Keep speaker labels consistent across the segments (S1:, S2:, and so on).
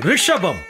S1: ரிஷபம்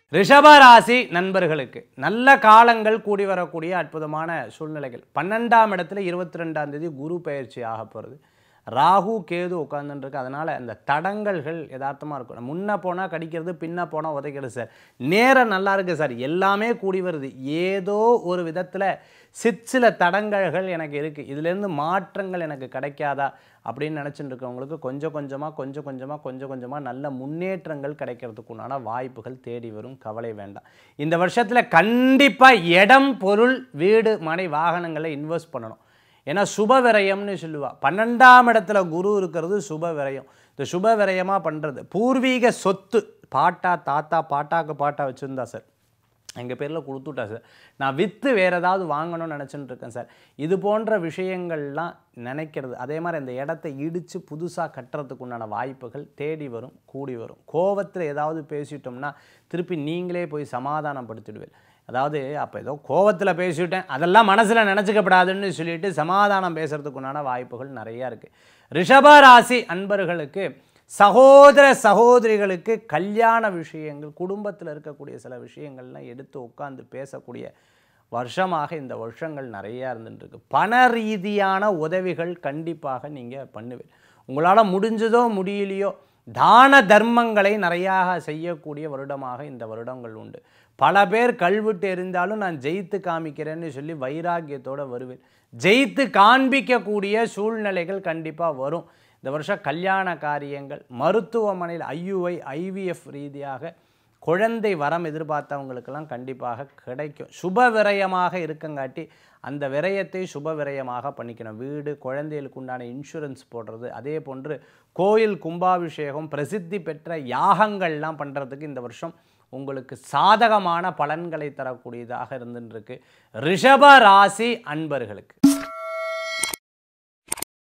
S2: ரிஷபராசி நண்பர்களுக்கு நல்ல காலங்கள் கூடி வரக்கூடிய அற்புதமான சூழ்நிலைகள் பன்னெண்டாம் இடத்துல இருபத்தி ரெண்டாம் தேதி குரு பயிற்சி ஆக போகிறது ராகு கேது உட்காந்துருக்கு அதனால் அந்த தடங்கல்கள் யதார்த்தமாக இருக்கும் முன்ன போனால் கடிக்கிறது பின்ன போனால் உதைக்கிறது சார் நேரம் நல்லா இருக்கு சார் எல்லாமே கூடி வருது ஏதோ ஒரு விதத்தில் சிற்சில தடங்கல்கள் எனக்கு இருக்குது இதுலேருந்து மாற்றங்கள் எனக்கு கிடைக்காதா அப்படின்னு நினச்சிட்டு இருக்கவங்களுக்கு கொஞ்சம் கொஞ்சமாக கொஞ்சம் கொஞ்சமாக கொஞ்சம் கொஞ்சமாக நல்ல முன்னேற்றங்கள் கிடைக்கிறதுக்கு உண்டான வாய்ப்புகள் தேடி வரும் கவலை வேண்டாம் இந்த வருஷத்தில் கண்டிப்பாக இடம் பொருள் வீடு மனை வாகனங்களை இன்வெஸ்ட் பண்ணணும் ஏன்னா சுப விரயம்னு சொல்லுவா பன்னெண்டாம் இடத்துல குரு இருக்கிறது சுப விரயம் இந்த சுப விரயமாக பண்ணுறது பூர்வீக சொத்து பாட்டா தாத்தா பாட்டாக்கு பாட்டா வச்சுருந்தா சார் எங்கள் பேரில் கொடுத்துட்டா சார் நான் விற்று வேறு ஏதாவது வாங்கணும்னு நினச்சிட்டு இருக்கேன் சார் இது போன்ற விஷயங்கள்லாம் நினைக்கிறது அதே மாதிரி அந்த இடத்த இடித்து புதுசாக கட்டுறதுக்கு உண்டான வாய்ப்புகள் தேடி வரும் கூடி வரும் கோவத்தில் ஏதாவது பேசிட்டோம்னா திருப்பி நீங்களே போய் சமாதானப்படுத்திடுவேன் அதாவது அப்போ ஏதோ கோவத்தில் பேசிவிட்டேன் அதெல்லாம் மனசில் நினச்சிக்கப்படாதுன்னு சொல்லிட்டு சமாதானம் பேசுறதுக்கு உண்டான வாய்ப்புகள் நிறையா இருக்குது ரிஷபராசி அன்பர்களுக்கு சகோதர சகோதரிகளுக்கு கல்யாண விஷயங்கள் குடும்பத்தில் இருக்கக்கூடிய சில விஷயங்கள்லாம் எடுத்து உட்காந்து பேசக்கூடிய வருஷமாக இந்த வருஷங்கள் நிறையா இருந்துட்டுருக்கு பண ரீதியான உதவிகள் கண்டிப்பாக நீங்கள் பண்ணுவீங்க உங்களால் முடிஞ்சதோ முடியலையோ தான தர்மங்களை நிறையாக செய்யக்கூடிய வருடமாக இந்த வருடங்கள் உண்டு பல பேர் கல்விட்டு எறிந்தாலும் நான் ஜெயித்து காமிக்கிறேன்னு சொல்லி வைராக்கியத்தோடு வருவேன் ஜெயித்து காண்பிக்கக்கூடிய சூழ்நிலைகள் கண்டிப்பாக வரும் இந்த வருஷம் கல்யாண காரியங்கள் மருத்துவமனையில் ஐயுஐ ஐவிஎஃப் ரீதியாக குழந்தை வரம் எதிர்பார்த்தவங்களுக்கெல்லாம் கண்டிப்பாக கிடைக்கும் சுப விரயமாக இருக்கங்காட்டி அந்த விரயத்தை சுப விரயமாக பண்ணிக்கணும் வீடு குழந்தைகளுக்கு உண்டான இன்சூரன்ஸ் போடுறது அதே போன்று கோயில் கும்பாபிஷேகம் பிரசித்தி பெற்ற யாகங்கள்லாம் பண்ணுறதுக்கு இந்த வருஷம் உங்களுக்கு சாதகமான பலன்களை தரக்கூடியதாக இருந்துருக்கு ரிஷப ராசி அன்பர்களுக்கு